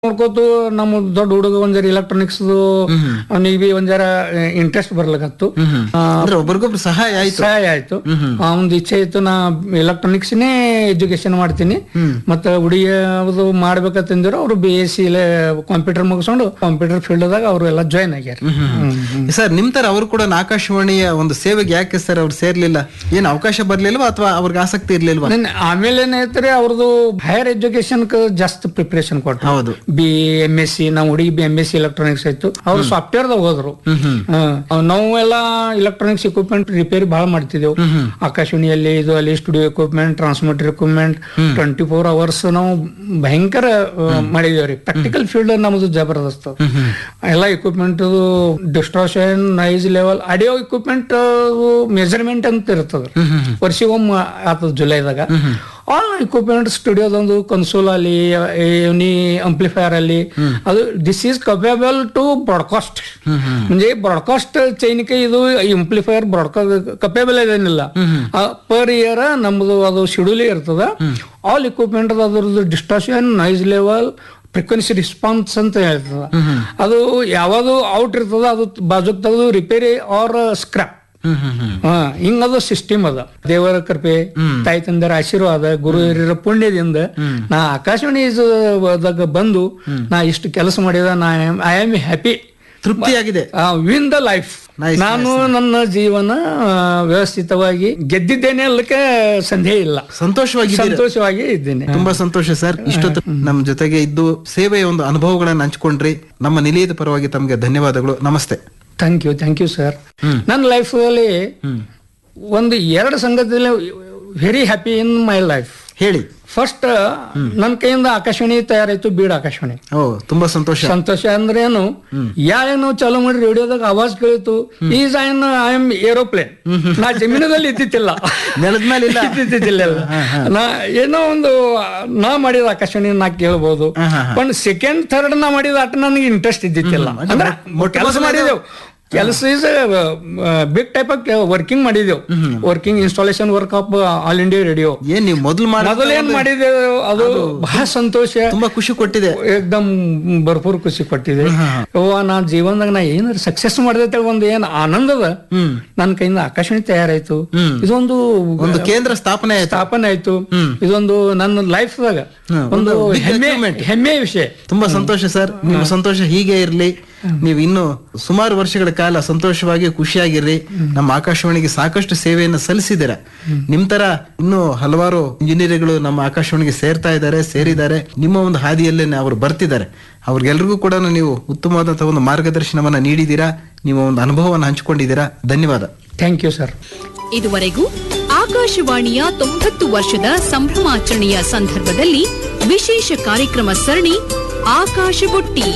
ನೋಡ್ಕೋತು ನಮ್ಮ ದೊಡ್ಡ ಹುಡುಗ ಒಂದ್ ಜರ ಎಲೆಕ್ಟ್ರಾನಿಕ್ಸ್ ಅವನಿಗೆ ಬಿ ಒಂದ್ ಜರ ಇಂಟ್ರೆಸ್ಟ್ ಬರ್ಲಿಕತ್ತು ಆ, ಅಂದ್ರೆ ಒಬ್ರಿಗೊಬ್ರು ಸಹಾಯ ಆಯ್ತು ಸಹಾಯ ಆಯ್ತು ಅವನದು ಇಚ್ಛೆ ಇತ್ತು ನಾ ಎಲೆಕ್ಟ್ರಾನಿಕ್ಸ್ನೇ ಎಜುಕೇಶನ್ ಮಾಡ್ತೀನಿ ಮತ್ತ ಹುಡುಗಿ ಅದು ಮಾಡ್ಬೇಕಂತಂದಿರೋ ಅವ್ರು ಬಿ ಎಸ್ ಸಿ ಕಂಪ್ಯೂಟರ್ ಮುಗಿಸ್ಕೊಂಡು ಕಂಪ್ಯೂಟರ್ ಫೀಲ್ಡ್ ದಾಗ ಅವ್ರು ಎಲ್ಲ ಜಾಯ್ನ್ ಆಗ್ಯಾರ ಸರ್ ನಿಮ್ ತರ ಅವರು ಕೂಡ ಆಕಾಶವಾಣಿಯ ಒಂದು ಸೇವೆಗೆ ಯಾಕೆ ಸರ್ ಅವ್ರು ಸೇರ್ಲಿಲ್ಲ ಏನ್ ಅವಕಾಶ ಬರ್ಲಿಲ್ವಾ ಅಥವಾ ಅವ್ರಿಗೆ ಆಸಕ್ತಿ ಇರ್ಲಿಲ್ವಾ ನನ್ ಆಮೇಲೆ ಏನೈತ್ರಿ ಅವ್ರದ್ದು ಹೈಯರ್ ಎಜುಕೇಶನ್ ಜಾಸ್ತಿ ಪ್ರಿಪರೇಷನ್ ಕೊಟ್ರು ಹೌದು ಬಿ ಎಂ ಎಸ್ ಸಿ ನಾವು ಹುಡುಗಿ B M S C electronics ಆಯ್ತು ಅವ್ರು ಸಾಫ್ಟ್ವೇರ್ ದಾಗ ಹೋದ್ರು ಹಾ. ನಾವೆಲ್ಲ ಎಲೆಕ್ಟ್ರಾನಿಕ್ಸ್ ಇಕ್ವಿಪ್ಮೆಂಟ್ ರಿಪೇರಿ ಬಹಳ ಮಾಡ್ತಿದ್ದೆವು ಆಕಾಶವಾಣಿಯಲ್ಲಿ ಇದು ಅಲ್ಲಿ studio equipment transmitter equipment twenty four hours ನಾವು ಭಯಂಕರ ಆ, ಮಾಡಿದೇವ್ರಿ ಪ್ರಾಕ್ಟಿಕಲ್ ಫೀಲ್ಡ್ ನಮ್ದು ಜಬರ್ದಸ್ತ್ ಎಲ್ಲ equipment distortion noise level audio equipment measurement ಅಂತ ಇರ್ತದ ವರ್ಷಿಗೊಮ್ಮೆ ಆತದ ಜುಲೈದಾಗ ಆಲ್ ಇಕ್ವಿಪ್ಮೆಂಟ್ ಸ್ಟುಡಿಯೋದೊಂದು ಕನ್ಸೋಲ್ ಅಲ್ಲಿ ಎನಿ ಅಂಪ್ಲಿಫೈರ್ ಅಲ್ಲಿ ಅದು this is capable to broadcast म्हणजे ಬ್ರಾಡ್ಕಾಸ್ಟ್ ಚೈನಿಕೆ ಇದು ಇಂಪ್ಲಿಫೈರ್ ಬ್ರಾಡ್ಕಾಸ್ಟ್ ಕಪೇಬಲ್ ಇದೇನಿಲ್ಲ ಪರ್ ಇಯರ್ ನಮ್ದು ಅದು ಶೆಡ್ಯೂಲ್ ಇರ್ತದ ಆಲ್ ಇಕ್ವಿಪ್ಮೆಂಟ್ ಅದ್ರದ್ದು distortion noise level frequency response ಅಂತ ಹೇಳ್ತದ ಅದು ಯಾವುದು ಔಟ್ ಇರ್ತದ ಅದು ಬಾಜುಕ್ ತೆಗೆದು repair or scrap hmm hmm hmm ಹಾ ಹಿಂಗದು ಸಿಸ್ಟಮ್ ಅದ ದೇವರ ಕೃಪೆ ತಾಯಿ ತಂದರ ಆಶೀರ್ವಾದ ಗುರು ಹಿರಿಯರ ಪುಣ್ಯದಿಂದ ನಾ ಆಕಾಶವಾಣಿ ದಾಗ ಬಂದು ನಾ ಇಷ್ಟು ಕೆಲಸ ಮಾಡಿದ ನಾ ಐ ಆಮ್ ಹ್ಯಾಪಿ ತೃಪ್ತಿಯಾಗಿದೆ ವಿನ್ ದ ಲೈಫ್ Nice, ನಾನು ನನ್ನ ಜೀವನ ಆ, ವ್ಯವಸ್ಥಿತವಾಗಿ ಗೆದ್ದಿದ್ದೇನೆ ಅಲ್ಲಕ್ಕೆ ಸಂದೇಹ ಇಲ್ಲ ಸಂತೋಷವಾಗಿ ಸಂತೋಷವಾಗಿ ಇದ್ದೇನೆ ತುಂಬಾ ಸಂತೋಷ ಸರ್ ಇಷ್ಟೊತ್ತು ನಮ್ಮ ಜೊತೆಗೆ ಇದ್ದು ಸೇವೆಯ ಒಂದು ಅನುಭವಗಳನ್ನ ಹಂಚ್ಕೊಂಡ್ರಿ ನಮ್ಮ ನಿಲಯದ ಪರವಾಗಿ ತಮಗೆ ಧನ್ಯವಾದಗಳು ನಮಸ್ತೆ thank you thank you sir ನನ್ನ ಲೈಫಲ್ಲಿ ಒಂದು ಎರಡು ಸಂಗತಿಯಲ್ಲಿ very happy in my life ಹೇಳಿ ಫಸ್ಟ್ ನನ್ನ ಕೈಯಿಂದ ಆಕಾಶವಾಣಿ ತಯಾರಾಯ್ತು ಬೀಡ್ ಆಕಾಶವಾಣಿ ಓ ತುಂಬಾ ಸಂತೋಷ ಸಂತೋಷ ಸಂತೋಷ ಅಂದ್ರೆ ಏನು ಯಾವಾಗ ನಾವು ಚಾಲೂ ಮಾಡಿ ರೇಡಿಯೋದಾಗ ಆವಾಜ್ ಕೇಳಿತು is I I am aeroplane ನಾ ಜಮೀನದಲ್ಲಿ ಇದ್ದಿತ್ತಿಲ್ಲ ನೆಲದ ಮೇಲೆ ಇಲ್ಲ ಇದ್ದಿದ್ದಿಲ್ಲ ನಾ ಏನೋ ಒಂದು ನಾ ಮಾಡಿದ ಆಕಾಶವಾಣಿ ನಾ ಕೇಳ್ಬೋದು ಹಾ, ಹಾ, ಒಂದು ಸೆಕೆಂಡ್ ಥರ್ಡ್ ನಾ ಮಾಡಿದ ಅಟ್ ನನಗೆ ಇಂಟ್ರೆಸ್ಟ್ ಇದ್ದಿತ್ತಿಲ್ಲ ಅಂದ್ರೆ ಮೊಟ್ಟ ಕೆಲಸ ಮೊದಲನೇದು- ಮಾಡಿದೆವು ಕೆಲಸ is big type of working ಮಾಡಿದೆವು working installation work of All India Radio ಏನ್ ನೀವು ಮೊದಲು ಮಾಡಿ ಮೊದಲೇನ್ ಮಾಡಿದೆವು ಅದು ಬಹಳ ಸಂತೋಷ ತುಂಬಾ ಖುಷಿ ಕೊಟ್ಟಿದೆ ಏಕ್ದಮ್ ಭರ್ಪೂರ್ ಖುಷಿ ಕೊಟ್ಟಿದೆ ಅವ್ವ ನಾ ಜೀವನದಾಗ ನಾ ಏನಾರ ಸಕ್ಸಸ್ ಮಾಡಿದೆ ಒಂದು ಏನ್ ಆನಂದದ ಹ್ಮ್ ನನ್ನ ಕೈಯಿಂದ ಆಕಾಶವಾಣಿ ತಯಾರಾಯ್ತು ಹ್ಮ್. ಇದೊಂದು ಒಂದು ಕೇಂದ್ರ ಸ್ಥಾಪನೆ ಆಯ್ತು ಸ್ಥಾಪನೆ ಆಯ್ತು ಇದೊಂದು ನನ್ನ ಲೈಫ್ ದಾಗ ಹ್ಮ್, ಒಂದು ಒಂದು big ಹೆಮ್ಮೆ achievement. ಹೆಮ್ಮೆ ವಿಷಯ ತುಂಬಾ ಸಂತೋಷ ಸರ್ ನಿಮ್ಮ ಸಂತೋಷ ಹೀಗೆ ಇರ್ಲಿ ನೀವು ಇನ್ನು ಸುಮಾರು ವರ್ಷಗಳ ಕಾಲ ಸಂತೋಷವಾಗಿ ಖುಷಿಯಾಗಿರ್ರಿ ನಮ್ಮ ಆಕಾಶವಾಣಿಗೆ ಸಾಕಷ್ಟು ಸೇವೆಯನ್ನು ಸಲ್ಲಿಸಿದ್ದೀರ ನಿಮ್ ತರ ಇನ್ನು ಹಲವಾರು ಇಂಜಿನಿಯರ್ಗಳು ನಮ್ಮ ಆಕಾಶವಾಣಿಗೆ ಸೇರ್ತಾ ಇದ್ದಾರೆ ಸೇರಿದ್ದಾರೆ ನಿಮ್ಮ ಒಂದು ಹಾದಿಯಲ್ಲೇ ಅವರು ಬರ್ತಿದ್ದಾರೆ ಅವ್ರಿಗೆಲ್ರಿಗೂ ಕೂಡ ನೀವು ಉತ್ತಮವಾದಂತಹ ಒಂದು ಮಾರ್ಗದರ್ಶನವನ್ನ ನೀಡಿದ್ದೀರಾ ನಿಮ್ಮ ಒಂದು ಅನುಭವವನ್ನು ಹಂಚಿಕೊಂಡಿದ್ದೀರಾ ಧನ್ಯವಾದ ಥ್ಯಾಂಕ್ ಯು ಸರ್ ಇದುವರೆಗೂ ಆಕಾಶವಾಣಿಯ ತೊಂಬತ್ತು ವರ್ಷದ ಸಂಭ್ರಮಾಚರಣೆಯ ಸಂದರ್ಭದಲ್ಲಿ ವಿಶೇಷ ಕಾರ್ಯಕ್ರಮ ಸರಣಿ ಆಕಾಶ ಬುಟ್ಟಿ